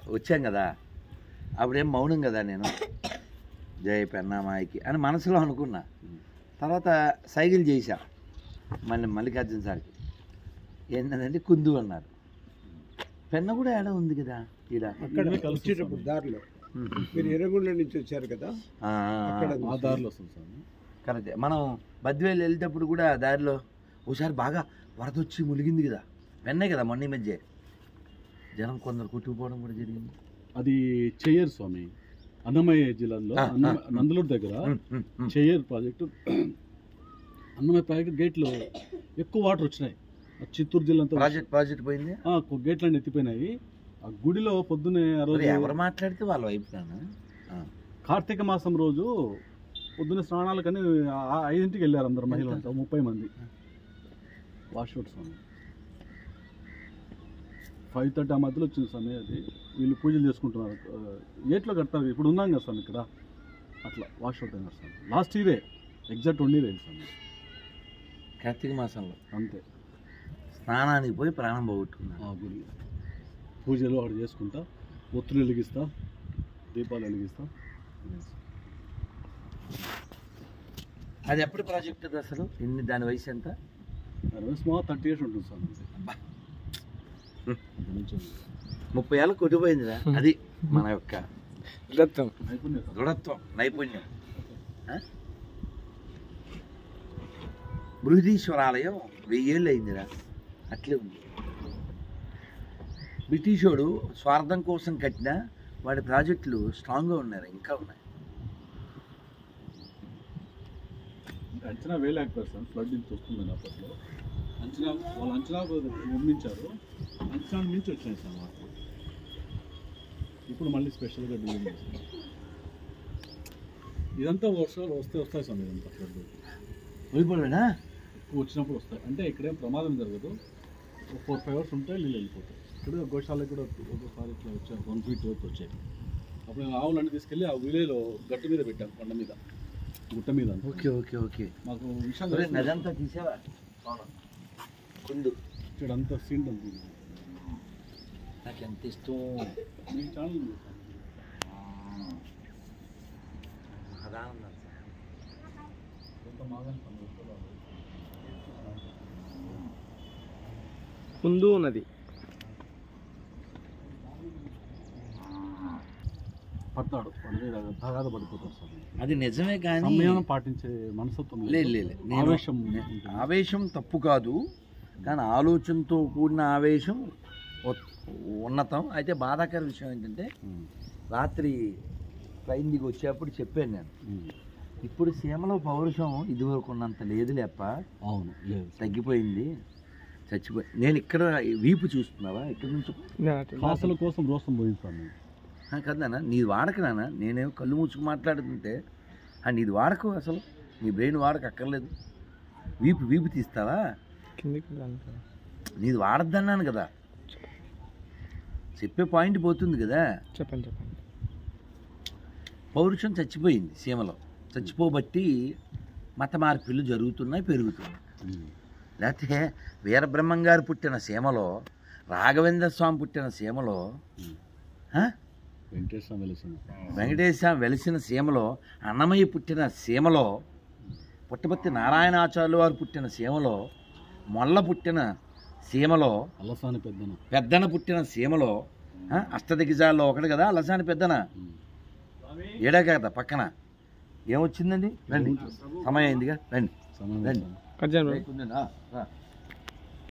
వచ్చాం కదా అప్పుడేం మౌనం కదా నేను జయ పెన్నామాయికి అని మనసులో అనుకున్నా తర్వాత సైకిల్ చేశా మళ్ళీ మల్లికార్జున సార్కి ఏంటంటే కుందు అన్నారు పెన్న కూడా ఏడ ఉంది కదా ఈడ అక్కడ వచ్చేటప్పుడు దారిలో మీరు ఎర్రగొండ నుంచి వచ్చారు కదా ఆ, అక్కడ ఆ దారిలో వస్తుంది స్వామి కరెక్ట్ మనం బద్వేలు వెళ్ళేటప్పుడు కూడా దారిలో ఒకసారి బాగా వరద వచ్చి ములిగింది కదా వెన్నే కదా మొన్న ఈ మధ్య జనం కొందరు కొట్టుకుపోవడం కూడా జరిగింది అది చెయ్యర్ స్వామి అన్నమయ్య జిల్లాలో ఆ, అన్నమ- ఆ, నందలూరు దగ్గర ఉమ్, ఉమ్, ఉమ్. చెయ్యర్ ప్రాజెక్టు అన్నమయ్య ప్రాజెక్టు గేట్లు ఎక్కువ వాటర్ వచ్చినాయి ఆ చిత్తూరు జిల్లా అంతా ప్రాజెక్ట్ ప్రాజెక్ట్ పోయింది ఆ, కొ- గేట్లు అన్ని ఎత్తిపోయినాయి ఆ గుడిలో పొద్దున్నే ఆ రోజు మరి ఎవరు మాట్లాడితే వాళ్ళ వైపు నాన్న. ఆ. కార్తీక మాసం రోజు పొద్దున్న స్నానాలకని ఆ- ఆ ఐదింటికి వెళ్ళారు అందరు మహిళలు అంతా ముప్పై మంది వాషౌట్ స్వామి ఫైవ్ థర్టీ ఆ మధ్యలో వచ్చింది స్వామి అది వీళ్ళు పూజలు చేసుకుంటున్నారు ఆ, ఏట్లో కడతారు ఇప్పుడు ఉన్నాం కదా స్వామి ఇక్కడ అట్లా వాషౌట్ అయినారు స్వామి లాస్ట్ ఇయరే ఎగ్జాక్ట్ వన్ ఇయర్ అయింది స్వామి కార్తీక మాసంలో అంతే స్నానానికి పోయి ప్రాణం పోగొట్టుకున్నాను ఆ గుడి పూజలు అక్కడ చేసుకుంటా ఒత్తులు వెలిగిస్తా దీపాలు వెలిగిస్తా అది ఎప్పుడు ప్రాజెక్ట్ అది అసలు ఎన్ని దాని వయసు ఎంత స్మాల్ థర్టీ ఇయర్స్ ఉంటుంది స్వామి అబ్బా. అంత నుంచి ఉంది. ముప్పై ఏళ్ళ కొట్టిపోయిందిరా అది మన యొక్క దత్తం నైపుణ్యం స్వామి. దృఢత్వం నైపుణ్యం ఆ? బృహదీశ్వరాలయం వెయ్యేళ్ళు అయిందిరా అట్లే ఉంది బ్రిటిషోడు స్వార్థం కోసం కట్టిన వాడి ప్రాజెక్టులు స్ట్రాంగ్గా ఉన్నారు ఇంకా ఉన్నాయి ఇంకా అంచనా వేయలేకపోయారు సార్ ఫ్లడ్ నుంచి వస్తుందని అప్పట్లో అంచనా వాళ్ళు అంచనా నిర్మించారు అంచనా మించి వచ్చినాయి సార్ మాకు ఇప్పుడు మళ్ళీ స్పెషల్గా డిజైన్ చేస్తాం ఇదంతా వర్షాలు వస్తే వస్తాయి సార్ ఇదంతా ఫ్లడ్ పోయిపోయినా ఎక్కువ వచ్చినప్పుడు వస్తాయి అంటే ఇక్కడేం ప్రమాదం జరగదు ఒక ఫోర్ ఫైవ్ అవర్స్ ఉంటే నీళ్ళు వెళ్ళిపోతాయి ఇక్కడ గోశాలకు కూడా ఒకసారి ఇట్లా వచ్చాయి వన్ ఫీట్ వరకు వచ్చాయి అప్పుడు మేము ఆవులన్నీ తీసుకెళ్ళి ఆ విలేలో గట్టు మీద పెట్టాం కొండ మీద గుట్ట మీద అంతా. ఓకే ఓకే ఓకే మాకు విషయం ఒరే, తెలిసింది. నదంతా తీసావా కుందు ఇక్కడ అంతా సీన్ ఉంది నాకు ఎంత ఇష్టం మీ ఛానల్ ఉంది. మహదానందం కొంత మాగాని పని చేస్తారు. ముందు ఉన్నది పడతాడు పడితే తగాద పడిపోతాడు సార్ అది నిజమే కానీ సమయం పాటించే మనస్తత్వం లేదు లేదు నేను- ఆవేశం నే- ఉంటుంది. ఆవేశం తప్పు కాదు కానీ ఆలోచనతో కూడిన ఆవేశం ఉ- ఉన్నతం అయితే బాధాకర విషయం ఏంటంటే ఉమ్, రాత్రి ట్రైన్ దిగి వచ్చేప్పుడు చెప్పాను నేను ఉమ్. ఇప్పుడు సీమలో పౌరుషం ఇదివరకు ఉన్నంత లేదు లేప్ప అవును లేదు తగ్గిపోయింది చచ్చిపోయి నేను ఇక్కడ వీపు చూస్తున్నావా ఇక్కడ నుంచి కాసుల కోసం రోసం పోయింది సార్ నేను ఆ, కదనా నీది వాడక నాన్న నేనేం కళ్ళు మూసుకు మాట్లాడుతుంటే ఆ, నీది వాడకు అసలు నీ బ్రెయిన్ వాడక అక్కర్లేదు వీపు వీపు తీస్తావా నీది వాడద్దన్నాను కదా చెప్పే పాయింట్ పోతుంది కదా చెప్పండి చెప్పండి పౌరుషం చచ్చిపోయింది సీమలో చచ్చిపోబట్టి మత మార్పులు జరుగుతున్నాయి పెరుగుతున్నాయి ఉమ్. లేకపోతే వీరబ్రహ్మం గారు పుట్టిన సీమలో రాఘవేంద్ర స్వామి పుట్టిన సీమలో ఉమ్. ఆ? వెంకటేశ్వర వెలిసింది వెంకటేశ్వర వెలిసిన సీమలో అన్నమయ్య పుట్టిన సీమలో పుట్టపర్తి నారాయణాచార్యులు వారు పుట్టిన సీమలో మొల్ల పుట్టిన సీమలో అల్లసాని పెద్దన పెద్దన పుట్టిన సీమలో ఆ, అష్టదిగ్గజాల్లో ఒకటి కదా అలసాని పెద్దన ఉమ్. ఏడా కదా పక్కన ఏమొచ్చిందండి రండి సమయం అయిందిగా రండి సమయం రండి. సార్. కట్ చేయండి రేపు ఉందండి. ఆ, రా.